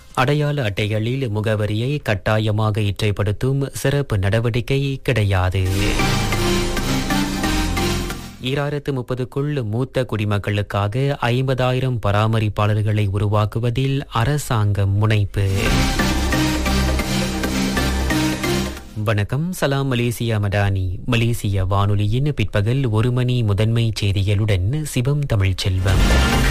அடையாள அட்டைகளில் முகவரியை கட்டாயமாக இற்றைப்படுத்தும் சிறப்பு நடவடிக்கை கிடையாது ஈராயிரத்து முப்பதுக்குள் மூத்த குடிமக்களுக்காக ஐம்பதாயிரம் பராமரிப்பாளர்களை உருவாக்குவதில் அரசாங்கம் முனைப்பு வணக்கம் சலாம் மலேசியா மடானி மலேசிய வானொலியின் பிற்பகல் ஒரு மணி முதன்மை செய்திகளுடன் சிவம் தமிழ்ச்செல்வம்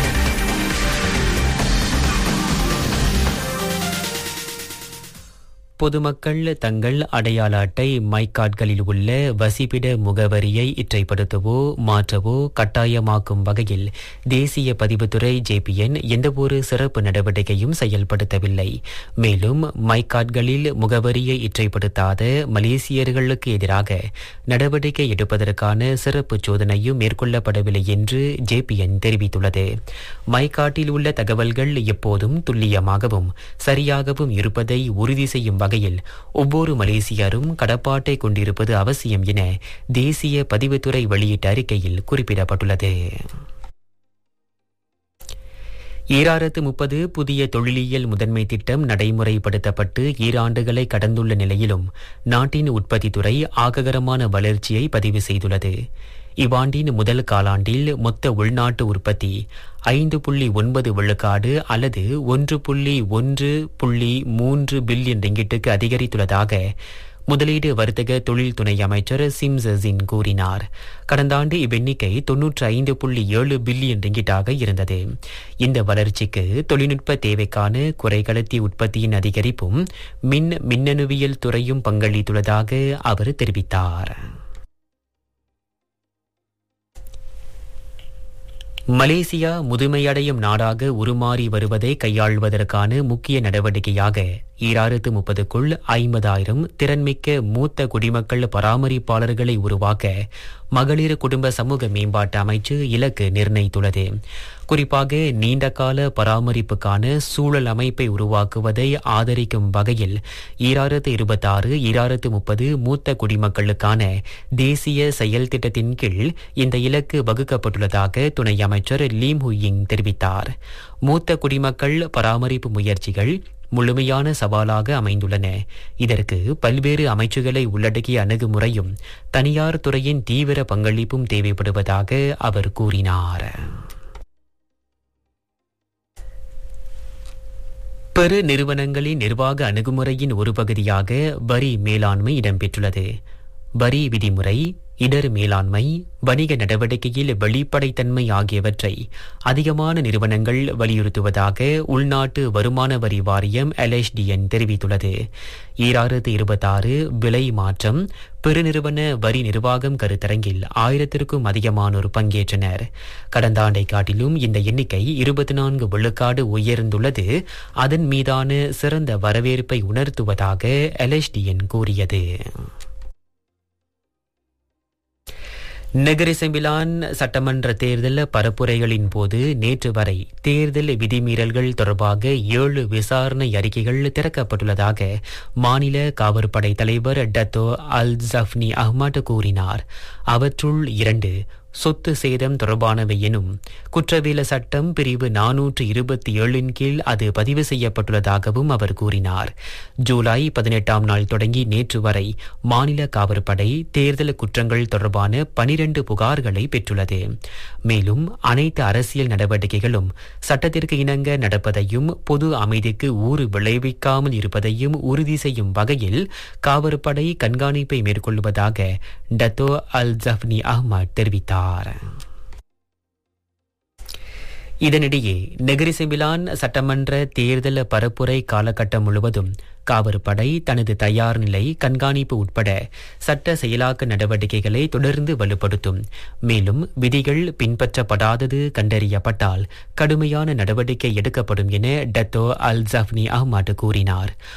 பொதுமக்கள் தங்கள் அடையாள அட்டை மைக்கார்ட்களில் உள்ள வசிப்பிட முகவரியை இற்றைப்படுத்தவோ மாற்றவோ கட்டாயமாக்கும் வகையில் தேசிய பதிவுத்துறை ஜேபிஎன் எந்தவொரு சிறப்பு நடவடிக்கையும் செயல்படுத்தவில்லை மேலும் மைக்கார்ட்களில் முகவரியை இற்றைப்படுத்தாத மலேசியர்களுக்கு எதிராக நடவடிக்கை எடுப்பதற்கான சிறப்பு சோதனையும் மேற்கொள்ளப்படவில்லை என்று ஜேபிஎன் தெரிவித்துள்ளது மைக்காட்டில் உள்ள தகவல்கள் எப்போதும் துல்லியமாகவும் சரியாகவும் இருப்பதை உறுதி செய்யும் வகையில் ஒவ்வொரு மலேசியரும் கடப்பாட்டை கொண்டிருப்பது அவசியம் என தேசிய பதிவுத்துறை வெளியிட்ட அறிக்கையில் குறிப்பிடப்பட்டுள்ளது ஈராயிரத்து முப்பது புதிய தொழிலியல் முதன்மை திட்டம் நடைமுறைப்படுத்தப்பட்டு ஈராண்டுகளை கடந்துள்ள நிலையிலும் நாட்டின் உற்பத்தித்துறை ஆககரமான வளர்ச்சியை பதிவு செய்துள்ளது இவ்வாண்டின் முதல் காலாண்டில் மொத்த உள்நாட்டு உற்பத்தி ஐந்து புள்ளி ஒன்பது விழுக்காடு அல்லது ஒன்று புள்ளி ஒன்று புள்ளி மூன்று பில்லியன் ரிங்கிட்டுக்கு அதிகரித்துள்ளதாக முதலீடு வர்த்தக தொழில் துணை அமைச்சர் சிம்சசின் கூறினார் கடந்த ஆண்டு இவ்வெண்ணிக்கை தொன்னூற்றி ஐந்து புள்ளி ஏழு பில்லியன் ரிங்கிட்டாக இருந்தது இந்த வளர்ச்சிக்கு தொழில்நுட்ப தேவைக்கான குறைகடத்தி உற்பத்தியின் அதிகரிப்பும் மின் மின்னணுவியல் துறையும் பங்களித்துள்ளதாக அவர் தெரிவித்தார் மலேசியா முதுமையடையும் நாடாக உருமாறி வருவதை கையாள்வதற்கான முக்கிய நடவடிக்கையாக ஈராயிரத்து முப்பதுக்குள் ஐம்பதாயிரம் திறன்மிக்க மூத்த குடிமக்கள் பராமரிப்பாளர்களை உருவாக்க மகளிர் குடும்ப சமூக மேம்பாட்டு அமைச்சு இலக்கு நிர்ணயித்துள்ளது குறிப்பாக நீண்டகால பராமரிப்புக்கான சூழல் அமைப்பை உருவாக்குவதை ஆதரிக்கும் வகையில் ஈராயிரத்து இருபத்தாறு ஈராயிரத்து முப்பது மூத்த குடிமக்களுக்கான தேசிய செயல் திட்டத்தின் கீழ் இந்த இலக்கு வகுக்கப்பட்டுள்ளதாக துணை அமைச்சர் லீம் ஹுயிங் தெரிவித்தார் மூத்த குடிமக்கள் பராமரிப்பு முயற்சிகள் முழுமையான சவாலாக அமைந்துள்ளன இதற்கு பல்வேறு அமைச்சுகளை உள்ளடக்கிய அணுகுமுறையும் தனியார் துறையின் தீவிர பங்களிப்பும் தேவைப்படுவதாக அவர் கூறினார் பெரு நிறுவனங்களின் நிர்வாக அணுகுமுறையின் ஒரு பகுதியாக வரி மேலாண்மை இடம்பெற்றுள்ளது வரி விதிமுறை இடர் மேலாண்மை வணிக நடவடிக்கையில் வெளிப்படைத்தன்மை ஆகியவற்றை அதிகமான நிறுவனங்கள் வலியுறுத்துவதாக உள்நாட்டு வருமான வரி வாரியம் எல்எஸ்டிஎன் தெரிவித்துள்ளது ஈராயிரத்து இருபத்தாறு விலை மாற்றம் பெருநிறுவன வரி நிர்வாகம் கருத்தரங்கில் ஆயிரத்திற்கும் அதிகமானோர் பங்கேற்றனர் கடந்த ஆண்டை காட்டிலும் இந்த எண்ணிக்கை இருபத்தி நான்கு விழுக்காடு உயர்ந்துள்ளது அதன் மீதான சிறந்த வரவேற்பை உணர்த்துவதாக எல்எஸ்டிஎன் கூறியது நெகரிசெம்பிலான் சட்டமன்ற தேர்தல் பரப்புரைகளின் போது நேற்று வரை தேர்தல் விதிமீறல்கள் தொடர்பாக ஏழு விசாரணை அறிக்கைகள் திறக்கப்பட்டுள்ளதாக மாநில காவற்படை தலைவர் டத்தோ அல் ஜஃப்னி அஹ்மத் கூறினார் அவற்றுள் இரண்டு சொத்து சேதம் தொடர்பானவை எனும் குற்றவியல சட்டம் பிரிவு நானூற்று இருபத்தி ஏழின் கீழ் அது பதிவு செய்யப்பட்டுள்ளதாகவும் அவர் கூறினார் ஜூலை பதினெட்டாம் நாள் தொடங்கி நேற்று வரை மாநில காவற்படை தேர்தல் குற்றங்கள் தொடர்பான பனிரண்டு புகார்களை பெற்றுள்ளது மேலும் அனைத்து அரசியல் நடவடிக்கைகளும் சட்டத்திற்கு இணங்க நடப்பதையும் பொது அமைதிக்கு ஊறு விளைவிக்காமல் இருப்பதையும் உறுதி செய்யும் வகையில் காவற்படை கண்காணிப்பை மேற்கொள்வதாக டத்தோ அல் ஜஃப்னி அஹ்மத் தெரிவித்தார் இதனிடையே நெகிரிசெமிலான் சட்டமன்ற தேர்தல் பரப்புரை காலகட்டம் முழுவதும் காவற்படை தனது தயார் நிலை கண்காணிப்பு உட்பட சட்ட செயலாக்க நடவடிக்கைகளை தொடர்ந்து வலுப்படுத்தும் மேலும் விதிகள் பின்பற்றப்படாதது கண்டறியப்பட்டால் கடுமையான நடவடிக்கை எடுக்கப்படும் என டத்தோ அல் ஜஃப்னி அஹ்மத் கூறினார்